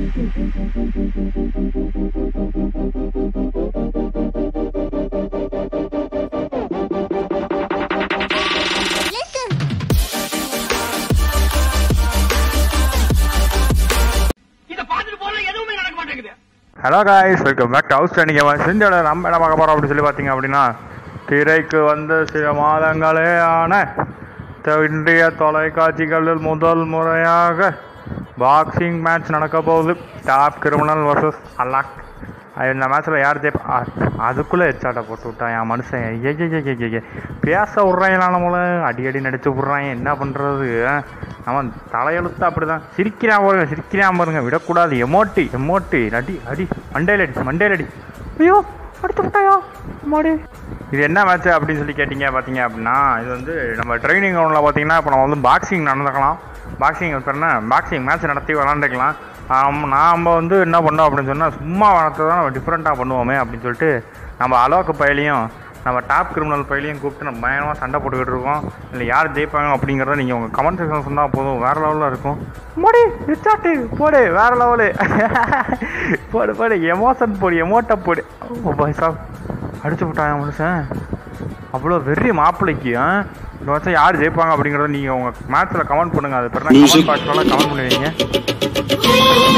இத பார்த்துட்டு போனா எதுவுமே நடக்க மாட்டேங்குது hello guys welcome back to house trending செஞ்சோட நம்ம என்ன பார்க்க போகிறோம் அப்படின்னு சொல்லி பார்த்தீங்க அப்படின்னா திரைக்கு வந்த சில மாதங்களே ஆன த- இன்றைய தொலைக்காட்சிகளில் முதல் முறையாக பாக்ஸிங் மேட்ச் நடக்க போகுது டாப் கிரிமினல் வர்சஸ் அல்லாக் அது இந்த மேட்ச்சில் யார் ஜெயிப்பா அதுக்குள்ளே ஹெச்சாட்டை போட்டு விட்டான் என் மனுஷன் ஐயே ஐயே பேச விட்றாங்க நம்மள அடி அடி நடிச்சு விட்றாங்க என்ன பண்ணுறது அவன் தலையெழுத்து அப்படிதான் சிரிக்கிறான் பாருங்க சிரிக்கிறான் பாருங்க விடக்கூடாது எமோட்டி எமோட்டி அடி அடி மண்டையில் அடி மண்டையில் அடி ஐயோ அடுத்து விட்டாயோ மாடி இது என்ன மேட்ச் அப்படின்னு சொல்லி கேட்டிங்க பார்த்தீங்க அப்படின்னா இது வந்து நம்ம ட்ரைனிங் கிரவுண்டில் பார்த்தீங்கன்னா இப்போ நம்ம வந்து பாக்ஸிங் நடந்துக்கலாம் பாக்ஸிங் என்ன பாக்ஸிங் மேட்ச் நடத்தி விளாண்டுக்கலாம் ஆம், நாம் வந்து என்ன பண்ணோம் அப்படின்னு சொன்னால் சும்மா வளர்த்து தான் நம்ம டிஃப்ரெண்ட்டாக பண்ணுவோமே அப்படின்னு சொல்லிட்டு நம்ம அலோக்கு பயிலையும் நம்ம டாப் கிரிமினல் பயிலையும் கூப்பிட்டு நம்ம பயங்கரமாக சண்டை போட்டுக்கிட்டு இருக்கோம் இல்லை யார் ஜெயிப்பாங்க அப்படிங்கிறத நீங்கள் உங்கள் கமெண்ட் செக்ஷன் சொன்னால் போதும் வேறு லெவலில் இருக்கும் மோடி ரிச்சாட்டு போடு வேறு லெவலு போடு போடு எமோஷன் போடு எமோட்டை போடு ஓ பாய் சாப் அடிச்சு விட்டாங்க மனுஷன் அவ்வளோ வெறி மாப்பிள்ளைக்கு ஆ? இந்த வருஷம் யார் ஜெயிப்பாங்க அப்படிங்கிறத நீங்கள் உங்கள் மேட்ச்சில் கமெண்ட் பண்ணுங்கள் அது பிறகு கமெண்ட் பாக்ஸ்லாம் கமெண்ட் பண்ணுவீங்க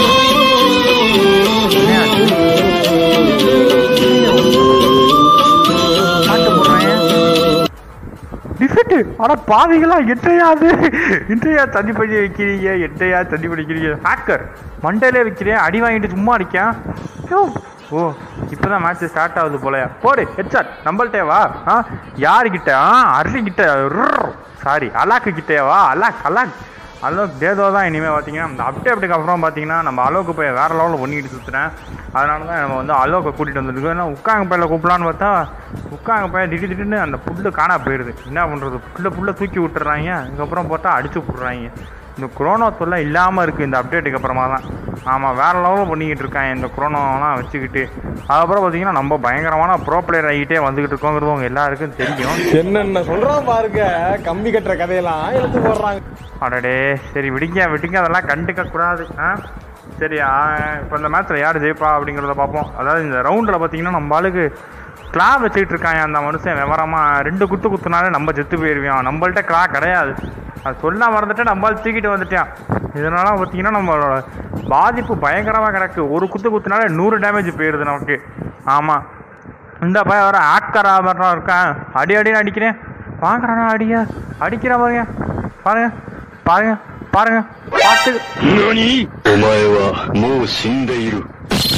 பாட்டு போடுறேன் டிஃபெக்ட் அட பாவிகளா எட்டையாது இன்றையா தண்ணி பண்ணி வைக்கிறீங்க எட்டையா தண்ணி பண்ணி வைக்கிறீங்க ஹேக்கர் மண்டையிலே வைக்கிறேன் அடி வாங்கிட்டு சும்மா அடிக்கேன் ஐயோ ஓ இப்போதான் மேட்ச் ஸ்டார்ட் ஆகுது போலயா போடு ஹெட்ஷாட் நம்மள்ட்டே வா ஆ யாருக்கிட்ட ஆ அருளி கிட்ட சாரி அலாக்கு கிட்டே வா அலாக் அலாக் அலோக் தேதோ தான் இனிமேல் பார்த்தீங்கன்னா அந்த அப்டேட்டுக்கு அப்புறம் பார்த்தீங்கன்னா நம்ம அலோக்கு போய் வேறு லெவலில் பண்ணிக்கிட்டு சுற்றுறேன் அதனால தான் நம்ம வந்து அலோக்கை கூட்டிகிட்டு வந்துருக்கோம் ஏன்னா உட்காங்க பையில கூப்பிடலான்னு பார்த்தா உட்காங்க பையன் திடீர் திடீர்னு அந்த புல்லு காணா போயிடுது என்ன பண்ணுறது புல்ல புல்ல தூக்கி விட்டுறாங்க அதுக்கப்புறம் போட்டால் அடிச்சு விட்றாங்க இந்த குரோனோ தொல்லை இல்லாமல் இருக்குது இந்த அப்டேட்டுக்கு அப்புறமா தான் ஆமாம் வேறு லெவலில் பண்ணிக்கிட்டு இருக்காங்க இந்த குரோனோலாம் வச்சுக்கிட்டு அதுக்கப்புறம் பார்த்தீங்கன்னா நம்ம பயங்கரமான ப்ரோ பிளேயர் ஆகிட்டே வந்துக்கிட்டு இருக்கோங்கிறது உங்க எல்லாருக்கும் தெரியும் என்னென்ன சொல்றான் பாருங்க கம்பி கட்டுற கதையெல்லாம் எடுத்து போடுறாங்க அடடே சரி விடுங்க விடுங்க அதெல்லாம் கண்டுக்க கூடாது ஆ சரி இப்போ இந்த மேட்ச்சில் யார் ஜெயிப்பா அப்படிங்கிறத பார்ப்போம் அதாவது இந்த ரவுண்டில் பார்த்தீங்கன்னா நம்ம ஆளுக்கு கிளா வச்சுக்கிட்டு இருக்காங்க அந்த மனுஷன் விவரமாக ரெண்டு குத்து குத்துனாலே நம்ம செத்து போயிருவியான் நம்மள்ட்ட கிளா கிடையாது அது சொல்ல மறந்துட்டு நம்மளால் தூக்கிட்டு வந்துட்டான் இதனால பார்த்தீங்கன்னா நம்மளோட பாதிப்பு பயங்கரமாக கிடக்கு ஒரு குத்து குத்துனாலே நூறு டேமேஜ் போயிடுது நமக்கு ஆமாம் இந்த பையன் வர ஆட்காரா மட்டும் இருக்கான் அடி அடின்னு அடிக்கிறேன் வாங்குறானா அடியா அடிக்கிறா பாருங்க பாருங்க பாருங்க பாருங்க பார்த்து 何お前はもう死んでいる。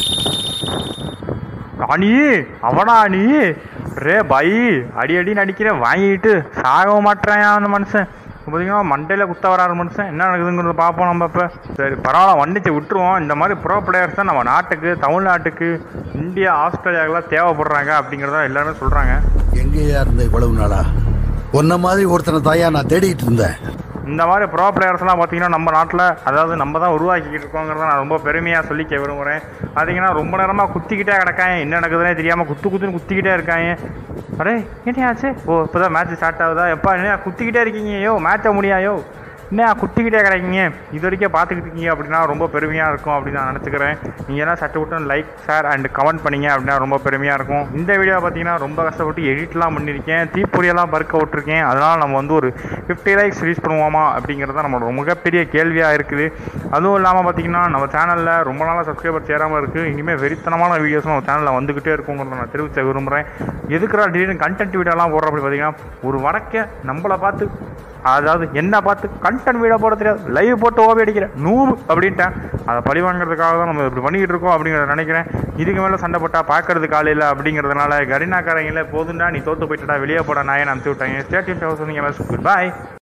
அணி அவனா நீ ரே பை அடி அடின்னு அடிக்கிறேன் வாங்கிட்டு சாகவும் மாட்டேன் அந்த மனுஷன் இப்ப பார்த்தீங்கன்னா மண்டையில் குத்த வராரு மனுஷன் என்ன நடக்குதுங்கிறத பார்ப்போம் நம்ம இப்போ சரி பரவாயில்ல வண்டிச்சு விட்டுருவோம் இந்த மாதிரி ப்ரோ பிளேயர்ஸ் தான் நம்ம நாட்டுக்கு தமிழ்நாட்டுக்கு இந்தியா ஆஸ்திரேலியாவுக்குலாம் தேவைப்படுறாங்க அப்படிங்கிறத எல்லாருமே சொல்கிறாங்க எங்கேயா இருந்த இவ்வளவு நாளா உன்ன மாதிரி ஒருத்தனை தாயா நான் தேடிட்டு இருந்தேன் இந்த மாதிரி ப்ரோ பிளேயர்ஸ்லாம் பார்த்தீங்கன்னா நம்ம நாட்டில் அதாவது நம்ம தான் உருவாக்கிக்கிட்டு இருக்கோங்கிறத நான் ரொம்ப பெருமையாக சொல்லிக்க விரும்புகிறேன் பார்த்தீங்கன்னா ரொம்ப நேரமாக குத்திக்கிட்டே கிடக்காங்க என்ன நடக்குதுன்னே தெரியாமல் குத்து குத்துன்னு குத்திக்கிட்டே இருக்காங்க அடே என்னையாச்சு ஓ இப்போ தான் மேட்ச் ஸ்டார்ட் ஆகுதா எப்பா என்ன குத்திக்கிட்டே இருக்கீங்க யோ மேட்சை முடியாயோ என்ன குத்திக்கிட்டே கிடைக்கீங்க இது வரைக்கும் பார்த்துக்கிட்டு இருக்கீங்க அப்படின்னா ரொம்ப பெருமையாக இருக்கும் அப்படின்னு நான் நினச்சிக்கிறேன் நீங்கள் என்ன சட்டு விட்டு லைக் ஷேர் அண்ட் கமெண்ட் பண்ணீங்க அப்படின்னா ரொம்ப பெருமையாக இருக்கும் இந்த வீடியோ பார்த்தீங்கன்னா ரொம்ப கஷ்டப்பட்டு எடிட்லாம் பண்ணியிருக்கேன் தீப்பொறியெல்லாம் பறக்க விட்டுருக்கேன் அதனால் நம்ம வந்து ஒரு ஃபிஃப்டி லைக்ஸ் ரீச் பண்ணுவோமா அப்படிங்கிறது தான் நம்மளோட மிகப்பெரிய கேள்வியாக இருக்குது அதுவும் இல்லாமல் பார்த்தீங்கன்னா நம்ம சேனலில் ரொம்ப நாளாக சப்ஸ்கிரைபர் சேராமல் இருக்குது இனிமேல் வெறித்தனமான வீடியோஸ் நம்ம சேனலில் வந்துக்கிட்டே இருக்குங்கிறத நான் தெரிவிக்க விரும்புகிறேன் எதுக்குறா திடீர்னு கண்டென்ட் வீடியோலாம் போடுறோம் அப்படி பார்த்தீங்கன்னா ஒரு வடக்க நம்மளை பார்த்து அதாவது என்ன பார்த்து கண்டென்ட் வீடியோ போட தெரியாது லைவ் போட்டு ஓபி அடிக்கிறேன் நூறு அப்படின்ட்டேன் அதை பழி வாங்குறதுக்காக தான் நம்ம இப்படி பண்ணிக்கிட்டு இருக்கோம் அப்படிங்கிறத நினைக்கிறேன் இதுக்கு மேலே சண்டை போட்டா பார்க்கறதுக்கு ஆள் இல்லை அப்படிங்கிறதுனால கரினாக்காரங்கள போதுண்டா நீ தோத்து போயிட்டடா வெளியே போட நாயன் அனுப்பிச்சு விட்டாங்க ஸ்டேட் பாய்